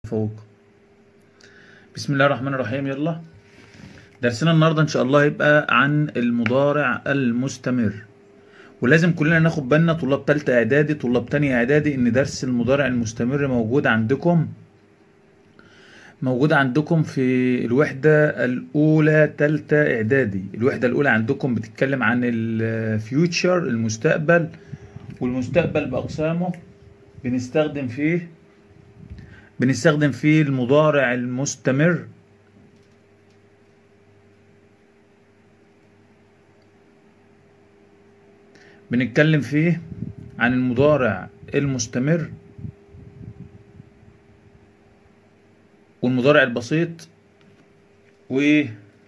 فوق بسم الله الرحمن الرحيم يلا درسنا النهارده ان شاء الله يبقى عن المضارع المستمر ولازم كلنا ناخد بالنا طلاب تالتة اعدادي طلاب تانية اعدادي ان درس المضارع المستمر موجود عندكم موجود عندكم في الوحدة الأولى تالتة إعدادي الوحدة الأولى عندكم بتتكلم عن الفيوتشر المستقبل والمستقبل بأقسامه بنستخدم فيه بنستخدم فيه المضارع المستمر بنتكلم فيه عن المضارع المستمر والمضارع البسيط و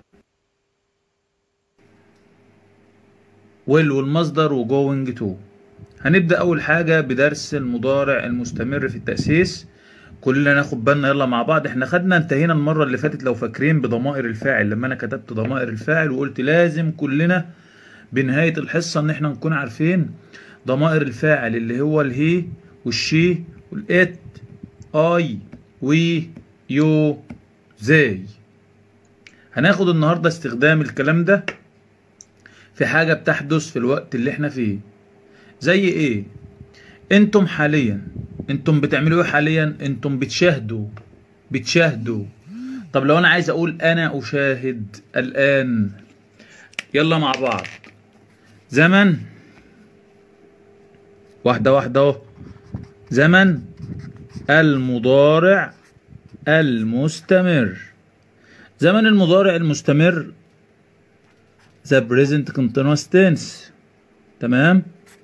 will والمصدر و going to هنبدأ أول حاجة بدرس المضارع المستمر في التأسيس كلنا ناخد بالنا يلا مع بعض احنا خدنا انتهينا المرة اللي فاتت لو فاكرين بضمائر الفاعل لما انا كتبت ضمائر الفاعل وقلت لازم كلنا بنهاية الحصة ان احنا نكون عارفين ضمائر الفاعل اللي هو الهي والشي والات اي وي يو زي هناخد النهاردة استخدام الكلام ده في حاجة بتحدث في الوقت اللي احنا فيه زي ايه انتم حاليا انتم بتعملوا ايه حاليا انتم بتشاهدوا بتشاهدوا طب لو انا عايز اقول انا اشاهد الان يلا مع بعض زمن واحدة واحدة اهو زمن المضارع المستمر زمن المضارع المستمر the present continuous tense تمام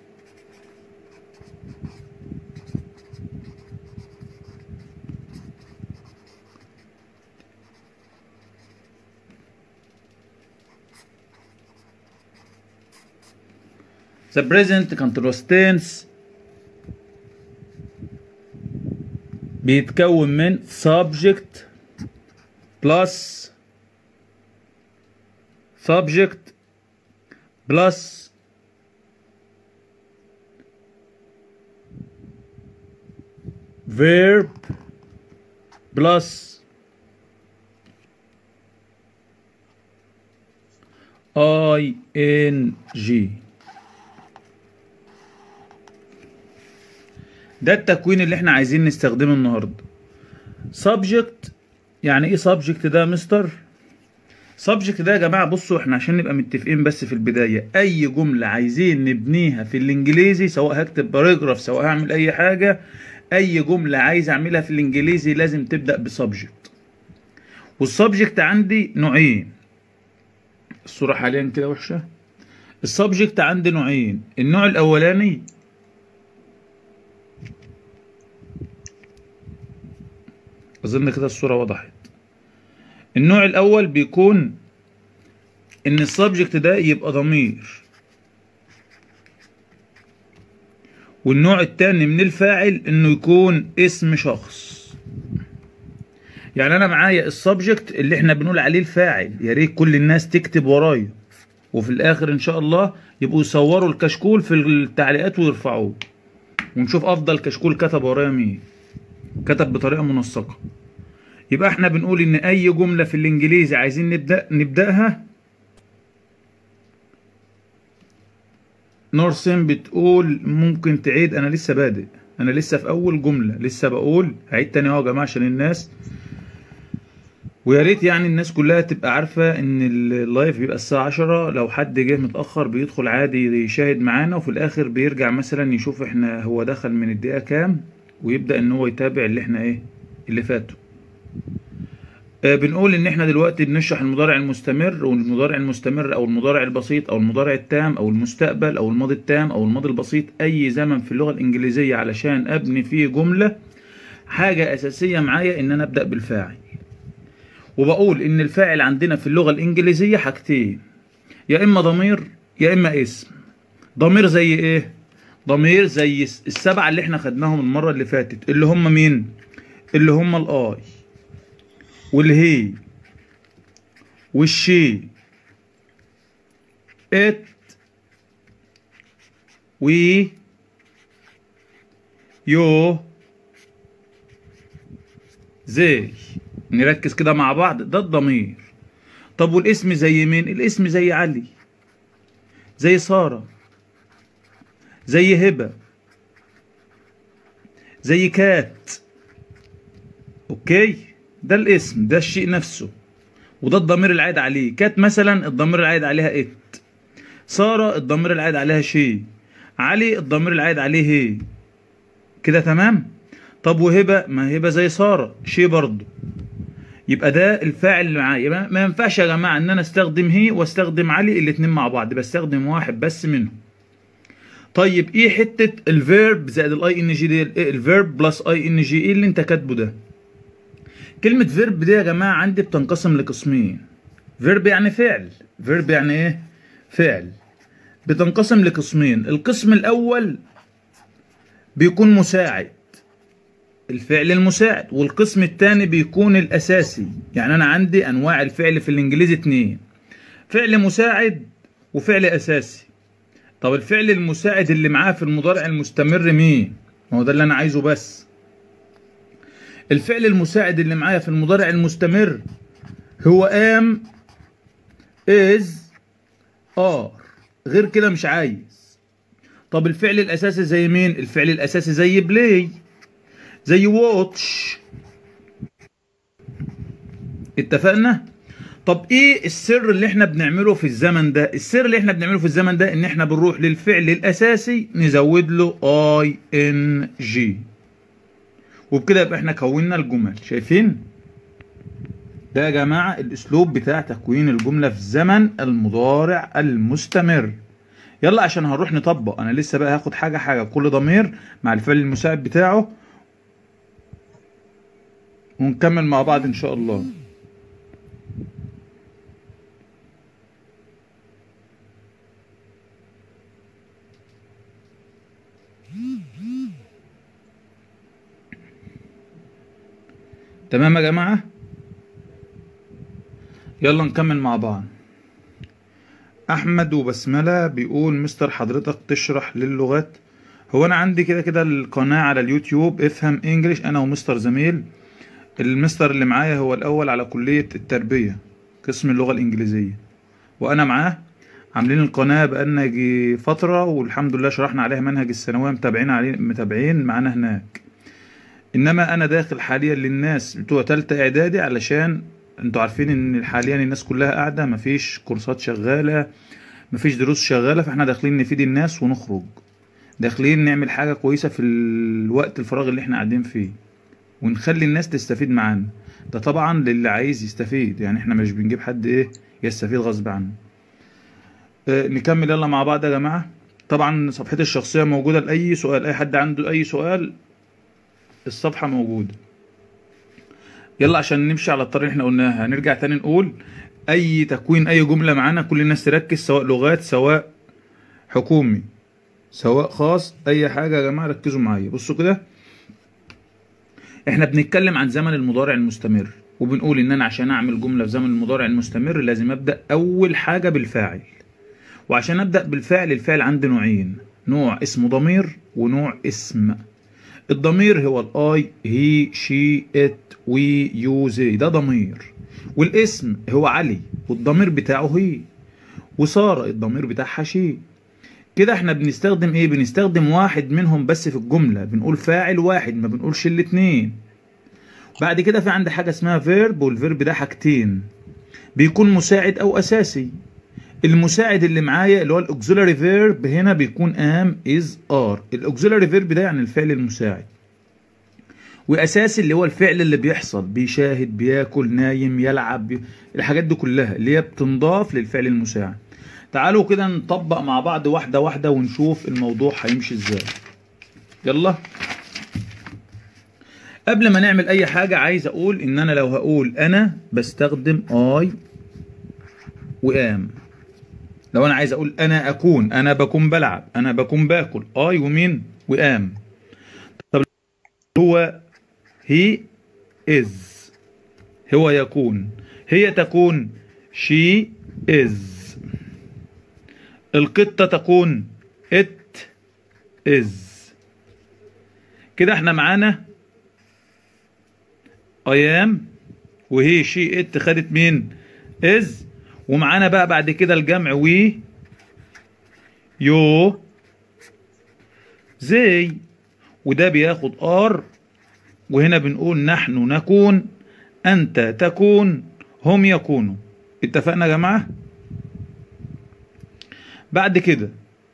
the present continuous tense بيتكون من subject plus subject plus verb plus ing ده التكوين اللي احنا عايزين نستخدمه النهارده subject يعني ايه subject ده يا مستر subject ده يا جماعه بصوا احنا عشان نبقى متفقين بس في البدايه اي جمله عايزين نبنيها في الانجليزي سواء هكتب باراجراف سواء هعمل اي حاجه اي جمله عايز اعملها في الانجليزي لازم تبدا بسبجكت والسبجكت عندي نوعين الصوره حاليا كده وحشه السبجكت عندي نوعين النوع الاولاني اظن كده الصوره وضحت النوع الاول بيكون ان السبجكت ده يبقى ضمير والنوع التاني من الفاعل انه يكون اسم شخص يعني انا معايا السبجكت اللي احنا بنقول عليه الفاعل يا ريت كل الناس تكتب ورايا وفي الاخر ان شاء الله يبقوا يصوروا الكشكول في التعليقات ويرفعوه ونشوف افضل كشكول كتب ورايا مين كتب بطريقه منسقه يبقى احنا بنقول ان اي جمله في الانجليزي عايزين نبدا نبداها نورسن بتقول ممكن تعيد انا لسه بادئ انا لسه في اول جمله لسه بقول هعيد تاني اهو يا جماعه عشان الناس ويا ريت يعني الناس كلها تبقى عارفه ان اللايف بيبقى الساعه 10 لو حد جه متاخر بيدخل عادي يشاهد معانا وفي الاخر بيرجع مثلا يشوف احنا هو دخل من الدقيقه كام ويبدا ان هو يتابع اللي احنا ايه اللي فاتوا آه بنقول ان احنا دلوقتي بنشرح المضارع المستمر والمضارع المستمر او المضارع البسيط او المضارع التام او المستقبل او الماضي التام او الماضي البسيط اي زمن في اللغه الانجليزيه علشان ابني فيه جمله حاجه اساسيه معايا ان انا ابدا بالفاعل وبقول ان الفاعل عندنا في اللغه الانجليزيه حاجتين يا اما ضمير يا اما اسم ضمير زي ايه ضمير زي السبعه اللي احنا خدناهم المره اللي فاتت اللي هم مين اللي هم الاي والهي والشي ات وي يو زي نركز كده مع بعض ده الضمير طب والاسم زي مين الاسم زي علي زي سارة زي هبة زي كات اوكي ده الاسم ده الشيء نفسه وده الضمير العائد عليه كات مثلا الضمير العائد عليها ات سارة الضمير العائد عليها شيء علي الضمير العائد عليه هي كده تمام طب وهبة ما هبة زي سارة شيء برضه يبقى ده الفاعل اللي معايا يبقى ما ينفعش يا جماعة ان انا استخدم هي واستخدم علي الاتنين مع بعض بستخدم واحد بس منهم طيب ايه حتة الفيرب زائد الاي ان جي دي الفيرب بلس اي ان جي ايه اللي انت كاتبه ده كلمة فيرب دي يا جماعة عندي بتنقسم لقسمين فيرب يعني فعل فيرب يعني ايه فعل بتنقسم لقسمين القسم الاول بيكون مساعد الفعل المساعد والقسم الثاني بيكون الاساسي يعني انا عندي انواع الفعل في الانجليزي اتنين فعل مساعد وفعل اساسي طب الفعل المساعد اللي معاه في المضارع المستمر مين ما هو ده اللي انا عايزه بس الفعل المساعد اللي معايا في المضارع المستمر هو am is are غير كده مش عايز طب الفعل الاساسي زي مين الفعل الاساسي زي بلاي زي واتش اتفقنا طب ايه السر اللي احنا بنعمله في الزمن ده السر اللي احنا بنعمله في الزمن ده ان احنا بنروح للفعل الاساسي نزود له اي ان جي وبكده يبقى احنا كونا الجمل شايفين ده يا جماعة الاسلوب بتاع تكوين الجملة في زمن المضارع المستمر يلا عشان هنروح نطبق انا لسه بقى هاخد حاجة حاجة كل ضمير مع الفعل المساعد بتاعه ونكمل مع بعض ان شاء الله تمام يا جماعة يلا نكمل مع بعض احمد وبسملة بيقول مستر حضرتك تشرح للغات هو انا عندي كده كده القناة على اليوتيوب افهم انجليش انا ومستر زميل المستر اللي معايا هو الاول على كلية التربية قسم اللغة الانجليزية وانا معاه عاملين القناة بقالنا يجي فترة والحمد لله شرحنا عليها منهج الثانوية متابعين عليه متابعين معانا هناك انما انا داخل حاليا للناس بتوع تالتة اعدادي علشان انتوا عارفين ان حاليا الناس كلها قاعدة مفيش كورسات شغالة مفيش دروس شغالة فاحنا داخلين نفيد الناس ونخرج داخلين نعمل حاجة كويسة في الوقت الفراغ اللي احنا قاعدين فيه ونخلي الناس تستفيد معانا ده طبعا للي عايز يستفيد يعني احنا مش بنجيب حد ايه يستفيد غصب عنه اه نكمل يلا مع بعض يا جماعة طبعا صفحتي الشخصية موجودة لأي سؤال أي حد عنده أي سؤال الصفحة موجودة يلا عشان نمشي على الطريق اللي احنا قلناها هنرجع تاني نقول أي تكوين أي جملة معانا كل الناس تركز سواء لغات سواء حكومي سواء خاص أي حاجة يا جماعة ركزوا معايا بصوا كده احنا بنتكلم عن زمن المضارع المستمر وبنقول ان انا عشان اعمل جمله في زمن المضارع المستمر لازم ابدا اول حاجه بالفاعل وعشان ابدا بالفعل الفعل عندي نوعين نوع اسمه ضمير ونوع اسم الضمير هو الاي هي شي ات وي يو زي ده ضمير والاسم هو علي والضمير بتاعه هي وساره الضمير بتاعها شي كده احنا بنستخدم ايه بنستخدم واحد منهم بس في الجملة بنقول فاعل واحد ما بنقولش الاتنين بعد كده في عندي حاجة اسمها فيرب والفيرب ده حاجتين بيكون مساعد او اساسي المساعد اللي معايا اللي هو الاوكسيلاري فيرب هنا بيكون ام از ار الاوكسيلاري فيرب ده يعني الفعل المساعد واساسي اللي هو الفعل اللي بيحصل بيشاهد بياكل نايم يلعب بي... الحاجات دي كلها اللي هي بتنضاف للفعل المساعد تعالوا كده نطبق مع بعض واحدة واحدة ونشوف الموضوع هيمشي ازاي يلا قبل ما نعمل اي حاجة عايز اقول ان انا لو هقول انا بستخدم اي وام لو انا عايز اقول انا اكون انا بكون بلعب انا بكون باكل اي ومين وام طب هو هي از هو يكون هي تكون شي از القطة تكون it is كده احنا معانا I am وهي شي ات خدت مين از ومعانا بقى بعد كده الجمع وي يو زي وده بياخد ار وهنا بنقول نحن نكون انت تكون هم يكونوا اتفقنا يا جماعه بعد كده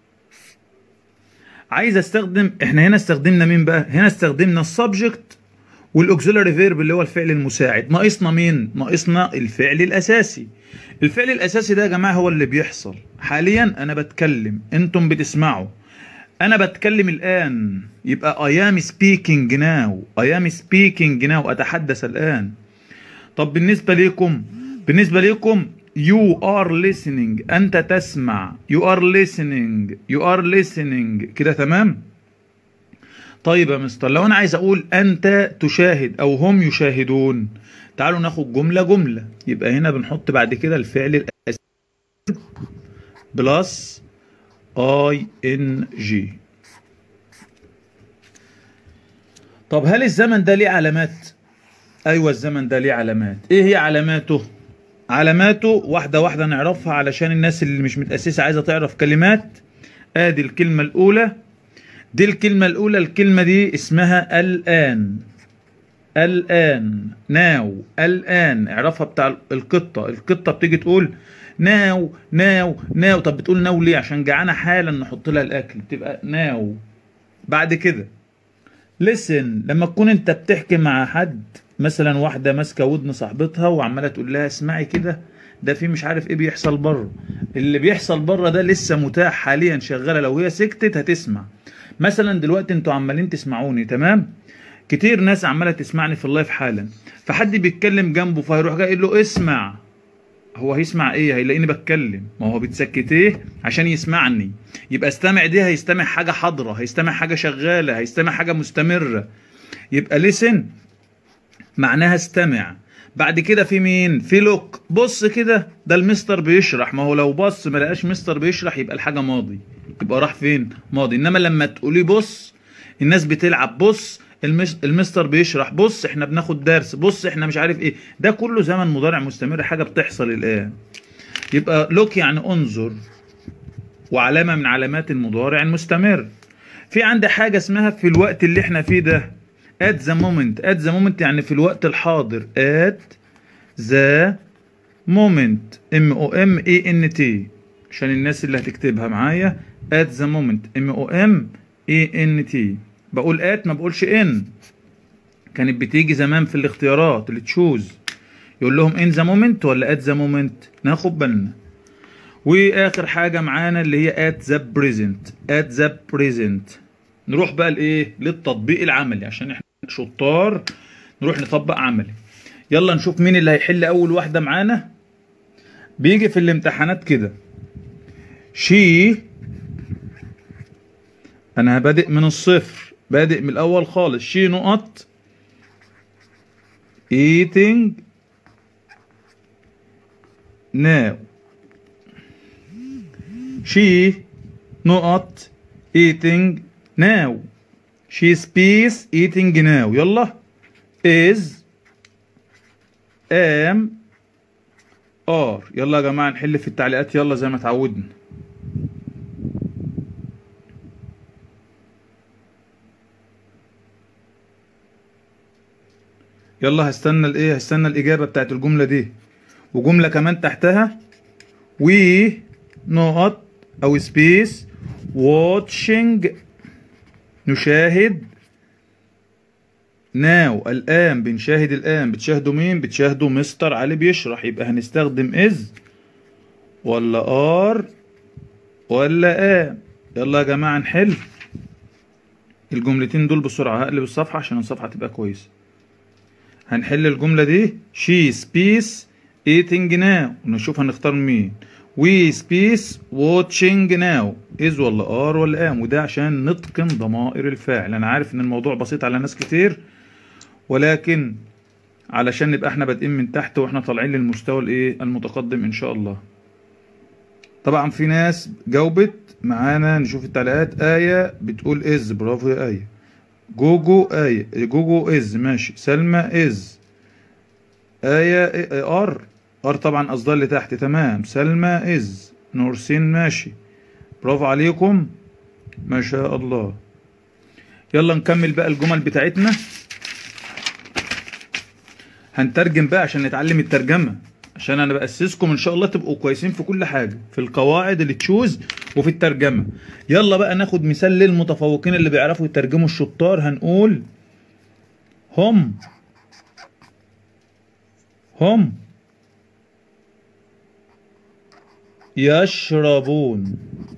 عايز استخدم احنا هنا استخدمنا مين بقى هنا استخدمنا السبجكت والاوكسيلاري فيرب اللي هو الفعل المساعد ناقصنا مين ناقصنا الفعل الاساسي الفعل الاساسي ده يا جماعه هو اللي بيحصل حاليا انا بتكلم انتم بتسمعوا انا بتكلم الان يبقى I am speaking now I am speaking now اتحدث الان طب بالنسبه ليكم بالنسبه ليكم you are listening انت تسمع you are listening you are listening كده تمام طيب يا مستر لو انا عايز اقول انت تشاهد او هم يشاهدون تعالوا ناخد جملة جملة يبقى هنا بنحط بعد كده الفعل الاساسي بلس اي ان جي طب هل الزمن ده ليه علامات ايوه الزمن ده ليه علامات ايه هي علاماته علاماته واحدة واحدة نعرفها علشان الناس اللي مش متأسسة عايزة تعرف كلمات ادي الكلمة الاولى دي الكلمة الأولى الكلمة دي اسمها الآن الآن ناو الآن اعرفها بتاع القطة القطة بتيجي تقول ناو ناو ناو طب بتقول ناو ليه عشان جعانة حالا نحط لها الأكل بتبقى ناو بعد كده لسن لما تكون انت بتحكي مع حد مثلا واحدة ماسكة ودن صاحبتها وعمالة تقول لها اسمعي كده ده في مش عارف ايه بيحصل بره اللي بيحصل بره ده لسه متاح حاليا شغالة لو هي سكتت هتسمع مثلا دلوقتي انتوا عمالين تسمعوني تمام كتير ناس عماله تسمعني في اللايف حالا فحد بيتكلم جنبه فهيروح جاي يقول له اسمع هو هيسمع ايه هيلاقيني بتكلم ما هو بتسكتيه عشان يسمعني يبقى استمع دي هيستمع حاجه حاضره هيستمع حاجه شغاله هيستمع حاجه مستمره يبقى لسن معناها استمع بعد كده في مين في لوك بص كده ده المستر بيشرح ما هو لو بص ما لقاش مستر بيشرح يبقى الحاجه ماضي يبقى راح فين ماضي انما لما تقولي بص الناس بتلعب بص المس... المستر بيشرح بص احنا بناخد درس بص احنا مش عارف ايه ده كله زمن مضارع مستمر حاجه بتحصل الان يبقى لوك يعني انظر وعلامه من علامات المضارع المستمر في عندي حاجه اسمها في الوقت اللي احنا فيه ده at the moment at the moment يعني في الوقت الحاضر at the moment m o m a n t عشان الناس اللي هتكتبها معايا at the moment m o m a n t بقول at ما بقولش in كانت بتيجي زمان في الاختيارات اللي تشوز يقول لهم in the moment ولا at the moment ناخد بالنا واخر حاجه معانا اللي هي at the present at the present نروح بقى لايه للتطبيق العملي عشان احنا شطار نروح نطبق عملي يلا نشوف مين اللي هيحل اول واحده معانا بيجي في الامتحانات كده شي انا بادئ من الصفر بادئ من الاول خالص شي نقط eating now she نقط eating now she speaks eating now يلا is am are يلا يا جماعة نحل في التعليقات يلا زي ما اتعودنا يلا هستنى الايه هستنى الاجابة بتاعت الجملة دي وجملة كمان تحتها we نقط او سبيس watching نشاهد ناو الآن بنشاهد الآن بتشاهدوا مين بتشاهدوا مستر علي بيشرح يبقى هنستخدم إز ولا آر ولا آم يلا يا جماعة نحل الجملتين دول بسرعة هقلب الصفحة عشان الصفحة تبقى كويسة هنحل الجملة دي she speaks eating now ونشوف هنختار مين we space watching now is ولا are ولا am وده عشان نتقن ضمائر الفاعل انا عارف ان الموضوع بسيط على ناس كتير ولكن علشان نبقى احنا بادئين من تحت واحنا طالعين للمستوى الايه المتقدم ان شاء الله طبعا في ناس جاوبت معانا نشوف التعليقات آية بتقول از برافو يا آية جوجو آية جوجو از ماشي سلمى از آية ار ار طبعا قصدها اللي تحت تمام سلمى از نورسين ماشي برافو عليكم ما شاء الله يلا نكمل بقى الجمل بتاعتنا هنترجم بقى عشان نتعلم الترجمة عشان انا بأسسكم ان شاء الله تبقوا كويسين في كل حاجة في القواعد اللي تشوز وفي الترجمة يلا بقى ناخد مثال للمتفوقين اللي بيعرفوا يترجموا الشطار هنقول هم هم يشربون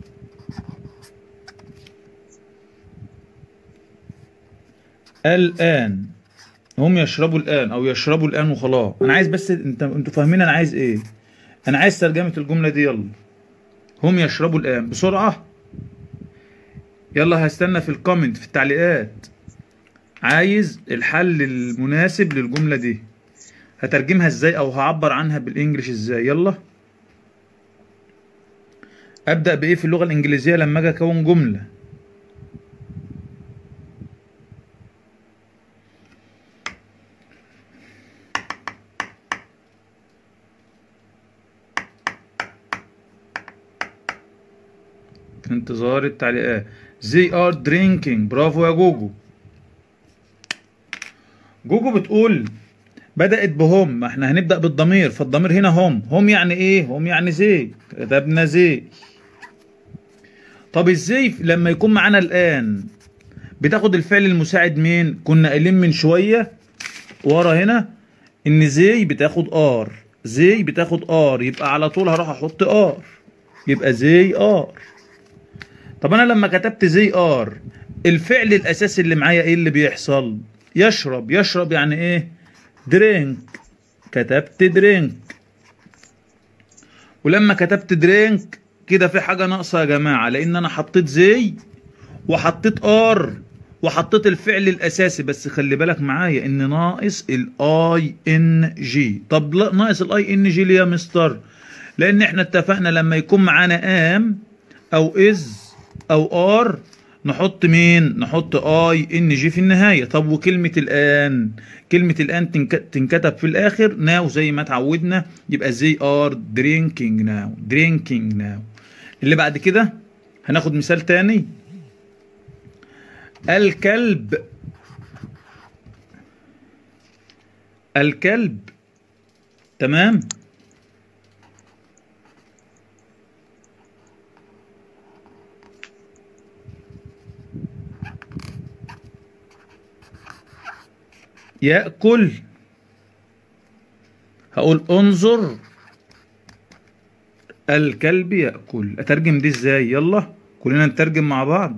الآن هم يشربوا الآن أو يشربوا الآن وخلاص أنا عايز بس أنت أنتوا فاهمين أنا عايز إيه أنا عايز ترجمة الجملة دي يلا هم يشربوا الآن بسرعة يلا هستنى في الكومنت في التعليقات عايز الحل المناسب للجملة دي هترجمها ازاي او هعبر عنها بالانجلش ازاي يلا ابدا بايه في اللغه الانجليزيه لما اجي اكون جمله في انتظار التعليقات they are drinking برافو يا جوجو جوجو بتقول بدأت بهم ما احنا هنبدأ بالضمير فالضمير هنا هم هم يعني ايه هم يعني زي كتبنا زي طب ازاي لما يكون معانا الآن بتاخد الفعل المساعد مين كنا قايلين من شوية ورا هنا ان زي بتاخد ار زي بتاخد ار يبقى على طول هروح احط ار يبقى زي ار طب انا لما كتبت زي ار الفعل الاساسي اللي معايا ايه اللي بيحصل يشرب يشرب يعني ايه درينك كتبت درينك ولما كتبت درينك كده في حاجة ناقصة يا جماعة لأن أنا حطيت زي وحطيت ار وحطيت الفعل الأساسي بس خلي بالك معايا إن ناقص الأي إن جي طب لا ناقص الأي إن جي ليه يا مستر؟ لأن إحنا اتفقنا لما يكون معانا آم أو إز أو ار نحط مين نحط اي ان جي في النهاية طب وكلمة الان كلمة الان تنكتب في الاخر ناو زي ما اتعودنا يبقى زي ار درينكينج ناو درينكينج ناو اللي بعد كده هناخد مثال تاني الكلب الكلب تمام يأكل هقول انظر الكلب يأكل أترجم دي ازاي يلا كلنا نترجم مع بعض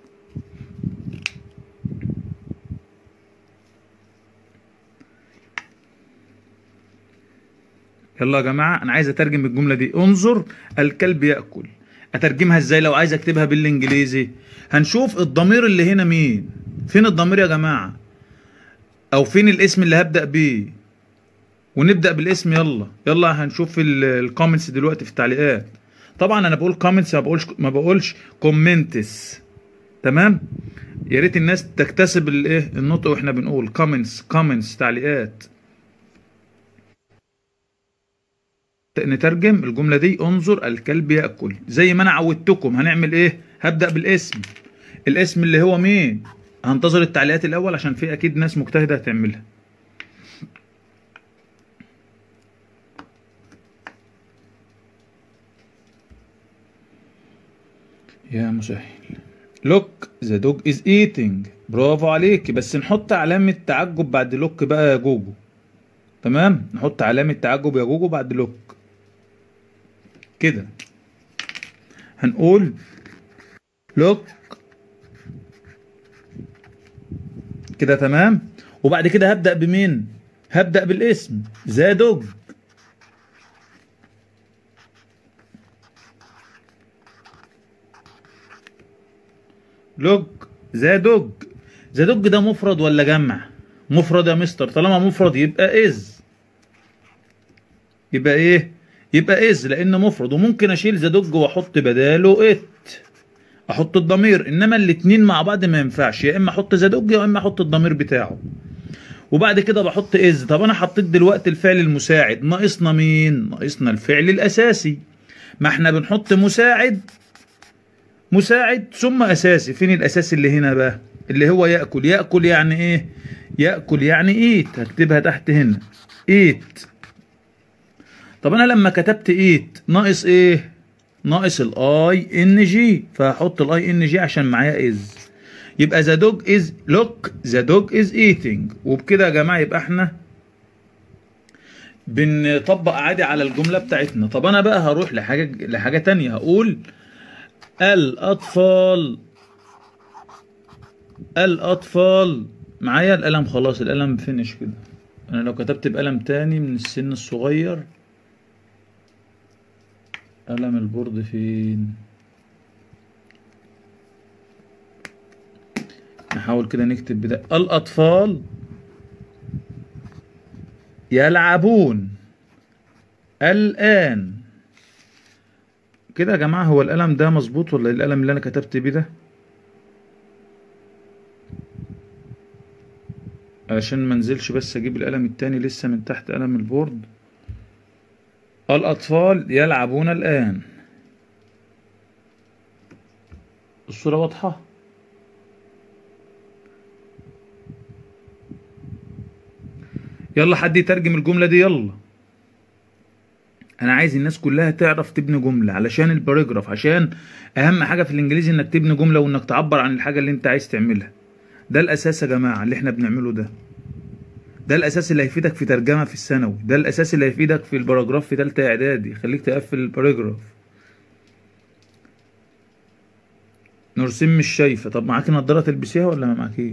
يلا يا جماعة أنا عايز أترجم الجملة دي انظر الكلب يأكل أترجمها ازاي لو عايز أكتبها بالإنجليزي هنشوف الضمير اللي هنا مين فين الضمير يا جماعة او فين الاسم اللي هبدأ بيه ونبدأ بالاسم يلا يلا هنشوف الكومنتس دلوقتي في التعليقات طبعا انا بقول كومنتس ما بقولش ما بقولش كومنتس تمام يا ريت الناس تكتسب الايه النطق واحنا بنقول كومنتس كومنتس تعليقات نترجم الجملة دي انظر الكلب يأكل زي ما انا عودتكم هنعمل ايه هبدأ بالاسم الاسم اللي هو مين هنتظر التعليقات الاول عشان في اكيد ناس مجتهده هتعملها يا مسهل لوك ذا دوج از ايتنج برافو عليك بس نحط علامة تعجب بعد لوك بقى يا جوجو تمام نحط علامة تعجب يا جوجو بعد لوك كده هنقول لوك كده تمام وبعد كده هبدأ بمين هبدأ بالاسم ذا دوج لوج ذا دوج ذا دوج ده مفرد ولا جمع مفرد يا مستر طالما مفرد يبقى از يبقى ايه يبقى از لانه مفرد وممكن اشيل ذا دوج واحط بداله ات احط الضمير انما الاتنين مع بعض ما ينفعش يا اما احط ذا دوج يا اما احط الضمير بتاعه وبعد كده بحط از طب انا حطيت دلوقتي الفعل المساعد ناقصنا مين ناقصنا الفعل الاساسي ما احنا بنحط مساعد مساعد ثم اساسي فين الاساسي اللي هنا بقى اللي هو ياكل ياكل يعني ايه ياكل يعني ايت هكتبها تحت هنا ايت طب انا لما كتبت ايت ناقص ايه ناقص الاي ان جي فهحط الاي ان جي عشان معايا از يبقى ذا دوج از لوك ذا دوج از ايتنج وبكده يا جماعه يبقى احنا بنطبق عادي على الجمله بتاعتنا طب انا بقى هروح لحاجه لحاجه تانية هقول الاطفال الاطفال معايا القلم خلاص القلم فينش كده انا لو كتبت بقلم تاني من السن الصغير قلم البورد فين نحاول كده نكتب بدا الأطفال يلعبون الآن كده يا جماعة هو القلم ده مظبوط ولا القلم اللي أنا كتبت بيه ده عشان ما انزلش بس اجيب القلم التاني لسه من تحت قلم البورد الأطفال يلعبون الآن الصورة واضحة يلا حد يترجم الجملة دي يلا انا عايز الناس كلها تعرف تبني جملة علشان الباراجراف عشان اهم حاجة في الانجليزي انك تبني جملة وانك تعبر عن الحاجة اللي انت عايز تعملها ده الاساس يا جماعة اللي احنا بنعمله ده ده الاساس اللي هيفيدك في ترجمة في الثانوي ده الاساس اللي هيفيدك في الباراجراف في تالتة اعدادي خليك تقفل الباراجراف نورسين مش شايفة طب معاكي نضارة تلبسيها ولا ما معاكيش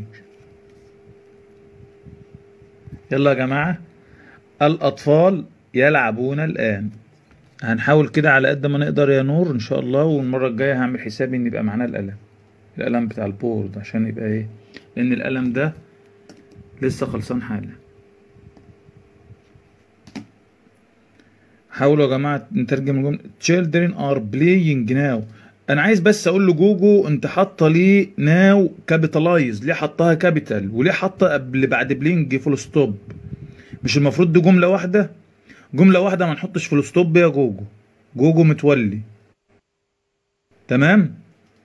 يلا يا جماعة الأطفال يلعبون الآن هنحاول كده على قد ما نقدر يا نور إن شاء الله والمرة الجاية هعمل حسابي إن يبقى معانا القلم القلم بتاع البورد عشان يبقى إيه لأن القلم ده لسه خلصان حالا حاولوا يا جماعة نترجم الجملة children are playing now انا عايز بس اقول لجوجو انت حاطه ليه ناو كابيتالايز ليه حطها كابيتال وليه حاطه قبل بعد بلينج فول ستوب مش المفروض دي جمله واحده جمله واحده ما نحطش فول ستوب يا جوجو جوجو متولي تمام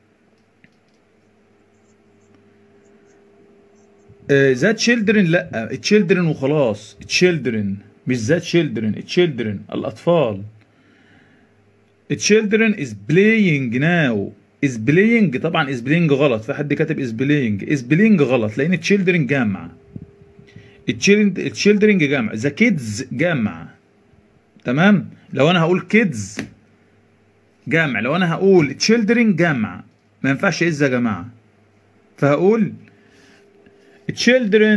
ذات تشيلدرن لا تشيلدرن وخلاص تشيلدرن مش ذات تشيلدرن تشيلدرن الاطفال children is playing now is playing طبعا is playing غلط في حد كاتب is playing is playing غلط لان children جمع children جمع the kids جمع تمام لو انا هقول kids جمع لو انا هقول children جمع ما ينفعش is يا جماعه فهقول children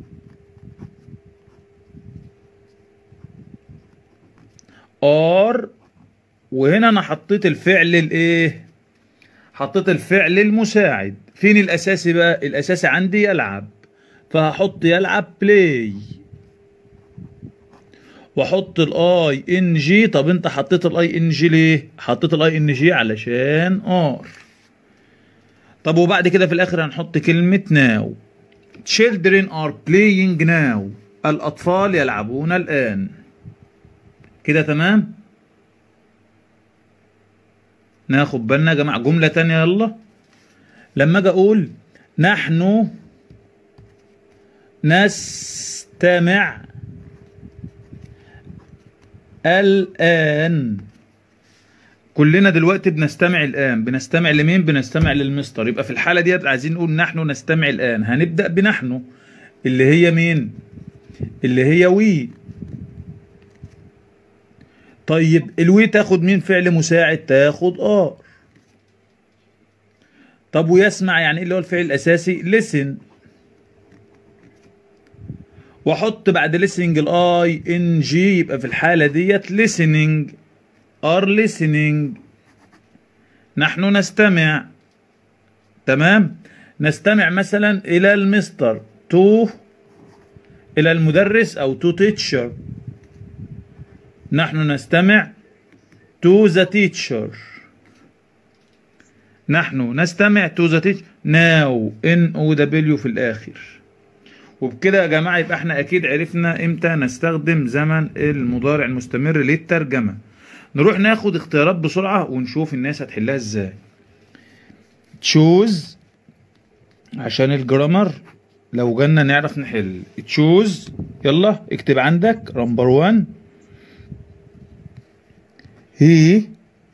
are وهنا انا حطيت الفعل الايه حطيت الفعل المساعد فين الاساسي بقى الاساسي عندي يلعب فهحط يلعب بلاي واحط الاي ان جي طب انت حطيت الاي ان جي ليه حطيت الاي ان جي علشان ار طب وبعد كده في الاخر هنحط كلمة ناو children are playing now الاطفال يلعبون الان كده تمام ناخد بالنا يا جماعة جملة تانية يلا لما اجي اقول نحن نستمع الآن كلنا دلوقتي بنستمع الآن بنستمع لمين بنستمع للمستر يبقى في الحالة دي عايزين نقول نحن نستمع الآن هنبدأ بنحن اللي هي مين اللي هي وي طيب الوي تاخد مين فعل مساعد تاخد ار طب ويسمع يعني ايه اللي هو الفعل الاساسي listen واحط بعد listening الاي ان جي يبقى في الحاله ديت listening are listening نحن نستمع تمام نستمع مثلا الى المستر تو الى المدرس او تو تيتشر نحن نستمع to the teacher نحن نستمع to the teacher now N O W في الآخر وبكده يا جماعة يبقى احنا اكيد عرفنا امتى نستخدم زمن المضارع المستمر للترجمة نروح ناخد اختيارات بسرعة ونشوف الناس هتحلها ازاي تشوز عشان الجرامر لو جالنا نعرف نحل تشوز يلا اكتب عندك نمبر 1 هي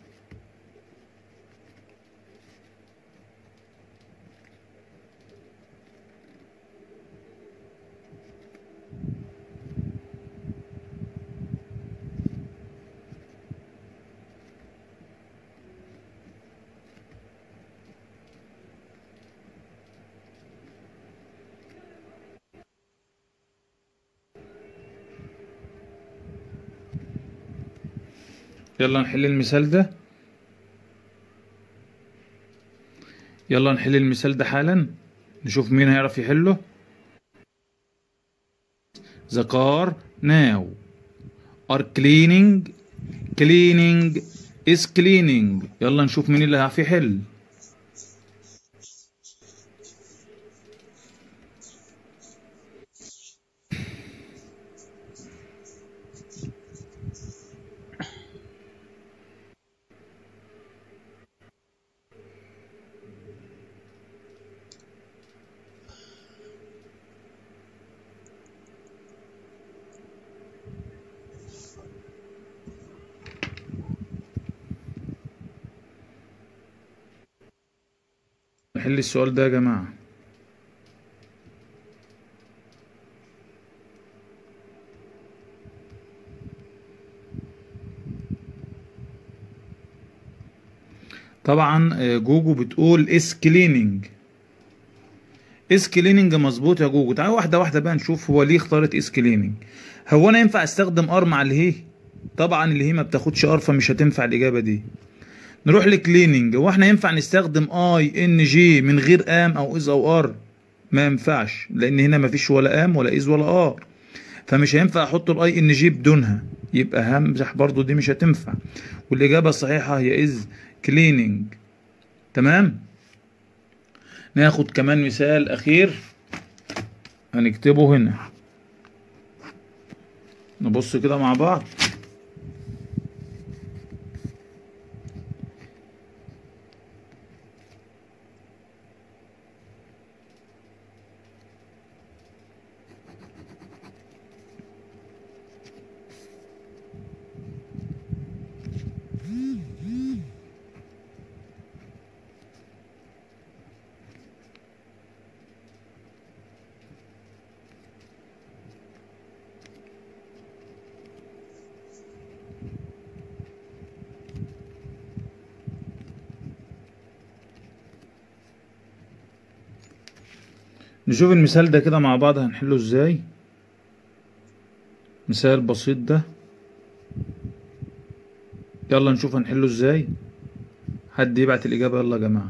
يلا نحل المثال ده يلا نحل المثال ده حالا نشوف مين هيعرف يحله The car now are cleaning cleaning is cleaning يلا نشوف مين اللي هيعرف يحل نحل السؤال ده يا جماعة طبعا آه، جوجو بتقول اس كليننج اس كليننج مظبوط يا جوجو تعالى واحده واحده بقى نشوف هو ليه اختارت اس كليننج هو انا ينفع استخدم ار مع الهي طبعا الهي ما بتاخدش ار فمش هتنفع الاجابه دي نروح لكليننج هو احنا ينفع نستخدم اي ان جي من غير ام او از او ار ما ينفعش لان هنا ما فيش ولا ام ولا از ولا ار فمش هينفع احط الاي ان جي بدونها يبقى همزح برضو دي مش هتنفع والاجابه الصحيحه هي از كليننج تمام ناخد كمان مثال اخير هنكتبه هنا نبص كده مع بعض نشوف المثال ده كده مع بعض هنحله ازاي مثال بسيط ده يلا نشوف هنحله ازاي حد يبعت الإجابة يلا يا جماعة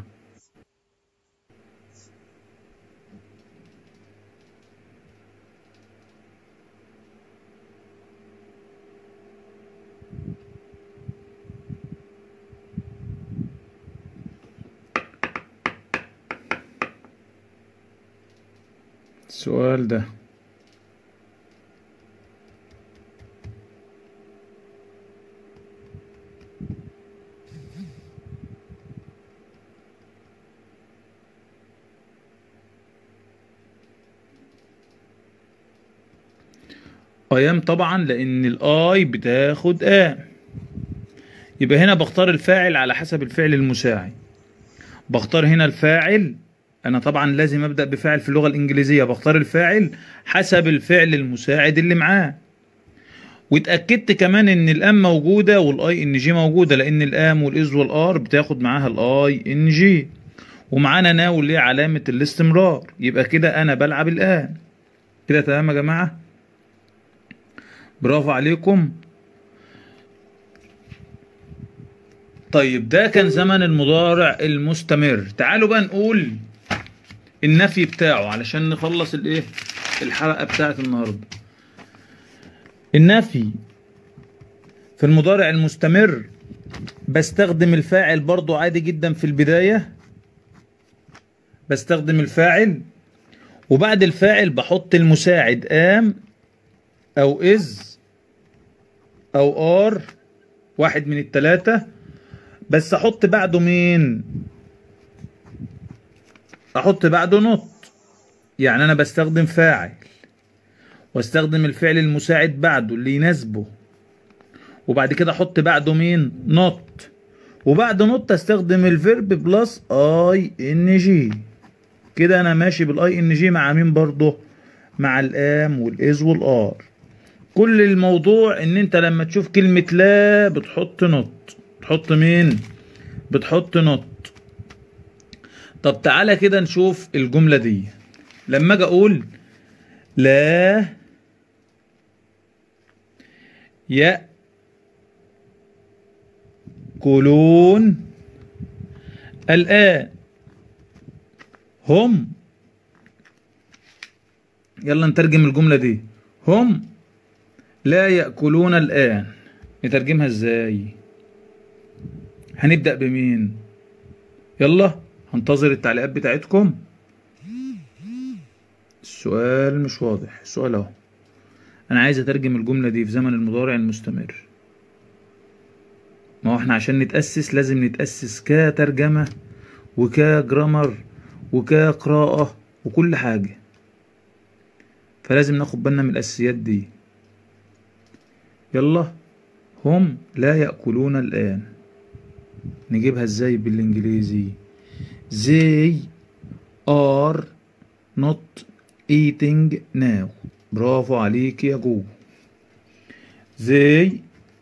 السؤال ده ايام طبعا لان الاي بتاخد ام يبقى هنا بختار الفاعل على حسب الفعل المساعد بختار هنا الفاعل انا طبعا لازم ابدا بفاعل في اللغه الانجليزيه بختار الفاعل حسب الفعل المساعد اللي معاه واتاكدت كمان ان الام موجوده والاي ان جي موجوده لان الام والاز والار بتاخد معاها الاي ان جي ومعانا ناو اللي هي علامه الاستمرار يبقى كده انا بلعب الان كده تمام يا جماعه برافو عليكم طيب ده كان زمن المضارع المستمر تعالوا بقى نقول النفي بتاعه علشان نخلص الايه الحلقه بتاعت النهارده النفي في المضارع المستمر بستخدم الفاعل برضو عادي جدا في البدايه بستخدم الفاعل وبعد الفاعل بحط المساعد ام او از او ار واحد من التلاتة بس احط بعده مين احط بعده نوت يعني انا بستخدم فاعل واستخدم الفعل المساعد بعده اللي يناسبه وبعد كده احط بعده مين نوت وبعد نوت استخدم الفيرب بلس اي ان جي كده انا ماشي بالاي ان جي مع مين برضه مع الام والاز والار كل الموضوع ان انت لما تشوف كلمة لا بتحط نوت بتحط مين بتحط نوت طب تعالى كده نشوف الجملة دي لما اجي اقول لا يأكلون الآن هم يلا نترجم الجملة دي هم لا يأكلون الآن نترجمها ازاي هنبدأ بمين يلا هنتظر التعليقات بتاعتكم السؤال مش واضح السؤال اهو انا عايز اترجم الجملة دي في زمن المضارع المستمر ما هو احنا عشان نتأسس لازم نتأسس كترجمة وكجرامر وكقراءة وكل حاجة فلازم ناخد بالنا من الأساسيات دي يلا هم لا يأكلون الآن نجيبها ازاي بالانجليزي they are not eating now برافو عليك يا جو they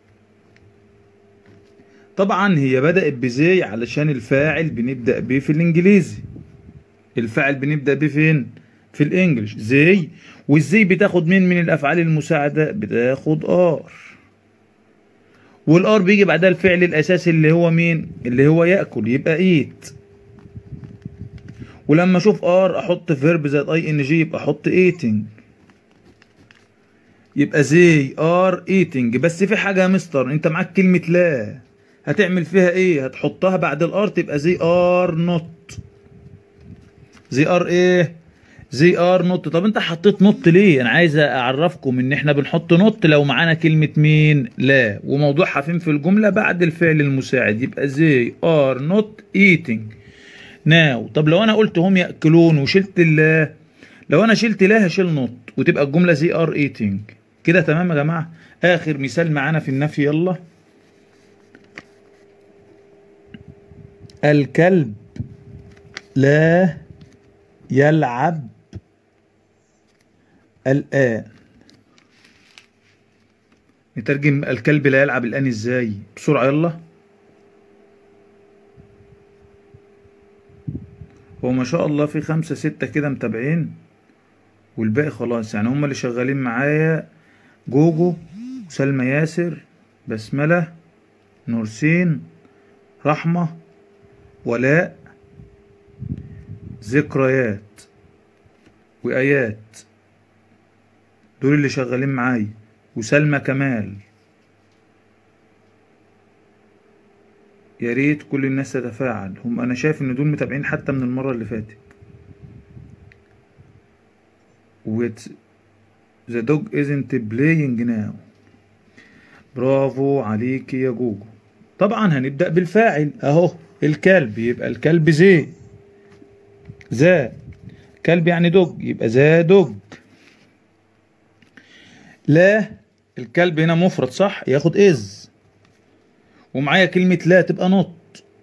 طبعا هي بدأت بزي علشان الفاعل بنبدأ بيه في الانجليزي الفاعل بنبدأ بيه فين في الانجليش زي والزي بتاخد مين من الافعال المساعدة بتاخد ار والار بيجي بعدها الفعل الاساسي اللي هو مين اللي هو ياكل يبقى ايت ولما اشوف ار احط فيرب زائد اي ان جي يبقى احط ايتنج يبقى زي ار ايتنج بس في حاجه يا مستر انت معاك كلمه لا هتعمل فيها ايه هتحطها بعد الار تبقى زي ار نوت زي ار ايه زي ار نوت طب انت حطيت نوت ليه انا عايز اعرفكم ان احنا بنحط نوت لو معانا كلمة مين لا وموضوعها فين في الجملة بعد الفعل المساعد يبقى زي ار نوت ايتنج ناو طب لو انا قلت هم ياكلون وشلت لا لو انا شلت لا هشيل نوت وتبقى الجملة زي ار ايتنج كده تمام يا جماعة اخر مثال معانا في النفي يلا الكلب لا يلعب الآن نترجم الكلب لا يلعب الآن ازاي بسرعة يلا هو ما شاء الله في خمسة ستة كده متابعين والباقي خلاص يعني هم اللي شغالين معايا جوجو سلمى ياسر بسملة نورسين رحمة ولاء ذكريات وآيات دول اللي شغالين معايا وسلمى كمال يا ريت كل الناس تتفاعل هم انا شايف ان دول متابعين حتى من المره اللي فاتت with the dog isn't playing now برافو عليك يا جوجو طبعا هنبدأ بالفاعل اهو الكلب يبقى الكلب زي ذا كلب يعني دوج يبقى ذا دوج لا الكلب هنا مفرد صح ياخد از ومعايا كلمة لا تبقى نوت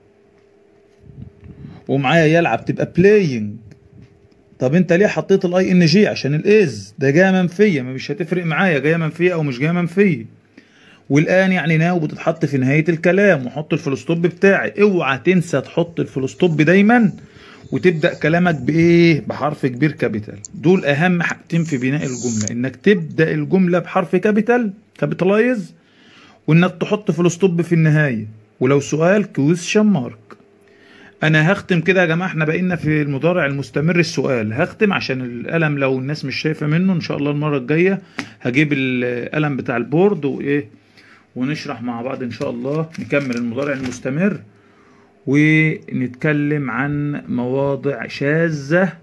ومعايا يلعب تبقى بلاينج طب انت ليه حطيت الاي ان جي عشان الاز ده جايه منفيه ما مش هتفرق معايا جايه منفيه او مش جايه منفيه والان يعني ناو بتتحط في نهايه الكلام وحط الفلوستوب بتاعي اوعى تنسى تحط الفلوستوب دايما وتبدا كلامك بايه بحرف كبير كابيتال دول اهم حاجتين في بناء الجمله انك تبدا الجمله بحرف كابيتال كابيتالايز وانك تحط فلوستوب في النهايه ولو سؤال كويشن مارك انا هختم كده يا جماعه احنا بقينا في المضارع المستمر السؤال هختم عشان القلم لو الناس مش شايفه منه ان شاء الله المره الجايه هجيب القلم بتاع البورد وايه ونشرح مع بعض ان شاء الله نكمل المضارع المستمر ونتكلم عن مواضع شاذة في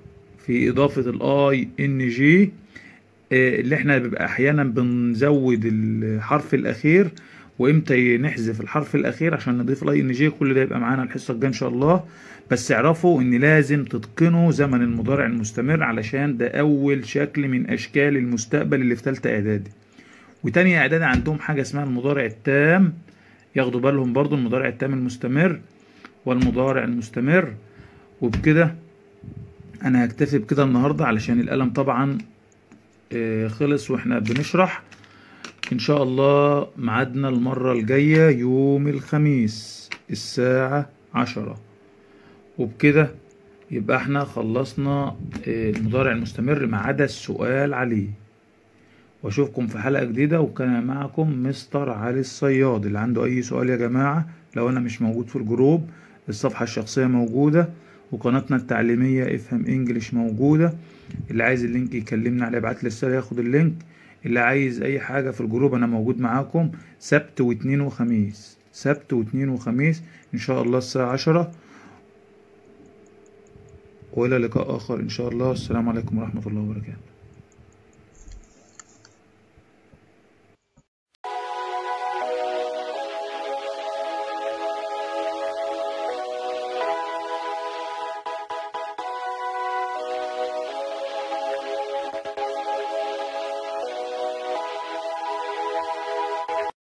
في اضافة الاي ان جي اللي احنا بيبقى احيانا بنزود الحرف الاخير وامتى نحذف الحرف الاخير عشان نضيف الاي ان جي كل ده يبقى معانا الحصه الجايه ان شاء الله بس اعرفوا ان لازم تتقنوا زمن المضارع المستمر علشان ده اول شكل من اشكال المستقبل اللي في ثالثه اعدادي وتانية اعدادي عندهم حاجه اسمها المضارع التام ياخدوا بالهم برضو المضارع التام المستمر والمضارع المستمر وبكده انا هكتفي بكده النهارده علشان القلم طبعا خلص واحنا بنشرح ان شاء الله ميعادنا المرة الجاية يوم الخميس الساعة عشرة وبكده يبقى احنا خلصنا المضارع المستمر ما عدا السؤال عليه واشوفكم في حلقة جديدة وكان معكم مستر علي الصياد اللي عنده اي سؤال يا جماعة لو انا مش موجود في الجروب الصفحة الشخصية موجودة وقناتنا التعليمية افهم انجليش موجودة اللي عايز اللينك يكلمنا عليه ابعت لي رسالة ياخد اللينك اللي عايز اي حاجة في الجروب انا موجود معاكم سبت واثنين وخميس سبت واثنين وخميس ان شاء الله الساعة عشرة والى لقاء اخر ان شاء الله السلام عليكم ورحمة الله وبركاته